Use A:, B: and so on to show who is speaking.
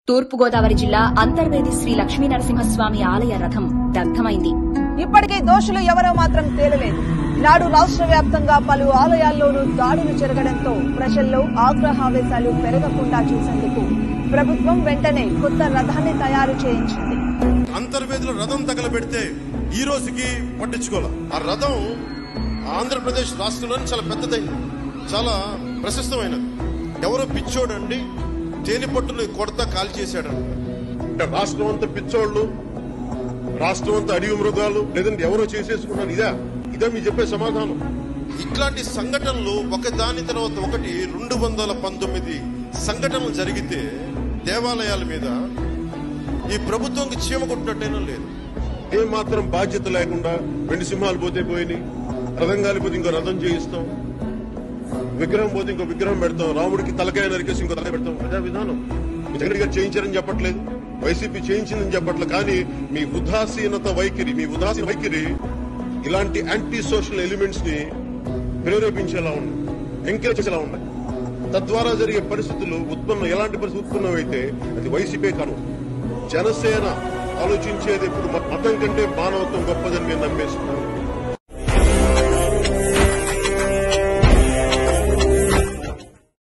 A: తూర్పుగోదావరి జిల్లా అంతర్వేది శ్రీ లక్ష్మీ నరసింహస్వామి ఆలయ రథం దగ్ధమైంది
B: ఇప్పటికీ దోషులు ఎవరో మాత్రం తేలలేదు నాడు రాష్ట్ర వ్యాప్తంగా పలు ఆలయాల్లోనూ దాడులు జరగడంతో ప్రజల్లో ఆగ్రహావేశాలు పెరగకుండా చూసేందుకు ప్రభుత్వం వెంటనే కొత్త రథాన్ని తయారు చేయించింది
C: అంతర్వేదిలో రథం తగలబెడితే ఈ రోజుకి పట్టించుకోవాలి ఆ రథం ఆంధ్రప్రదేశ్ రాష్ట్రంలోనే చాలా పెద్దదైంది చాలా ప్రశస్తమైనది ఎవరో పిచ్చోడండి తేనె పట్టుని కొడతా కాల్ చేశాడండి
D: అంటే రాష్ట్రం అంతా పిచ్చోళ్ళు రాష్ట్రం అంతా అడవి మృగాలు లేదంటే ఎవరో చేసేసుకున్నారు ఇదా ఇదా మీరు చెప్పే సమాధానం
C: ఇట్లాంటి సంఘటనలు ఒకదాని తర్వాత ఒకటి రెండు వందల పంతొమ్మిది సంఘటనలు జరిగితే దేవాలయాల మీద ఈ ప్రభుత్వంకి చీమ కొట్టినట్టేనా లేదు
D: ఏ మాత్రం బాధ్యత లేకుండా రెండు సింహాలు పోతే పోయినాయి రథం కాలిపోతే ఇంకో రథం చేయిస్తాం విగ్రహం పోతే ఇంకో విగ్రహం పెడతాం రాముడికి తలకాయ నరికేసి ఇంకో తల పెడతాం ప్రజా విధానం మీ జగన్ గారు చేయించారని చెప్పట్లేదు వైసీపీ చేయించిందని చెప్పట్లేదు కానీ మీ ఉదాసీనత వైఖరి మీ ఉదాసీన వైఖరి ఇలాంటి యాంటీ సోషల్ ఎలిమెంట్స్ ని ప్రేరేపించేలా ఉన్నాయి ఎంకరేజ్ చేసేలా ఉన్నాయి తద్వారా జరిగే పరిస్థితులు ఉత్పన్నం ఎలాంటి పరిస్థితి ఉత్పన్నమైతే అది వైసీపీ కాను జనసేన ఆలోచించేది ఇప్పుడు మతం కంటే మానవత్వం గొప్పదని మేము నమ్మేస్తున్నాం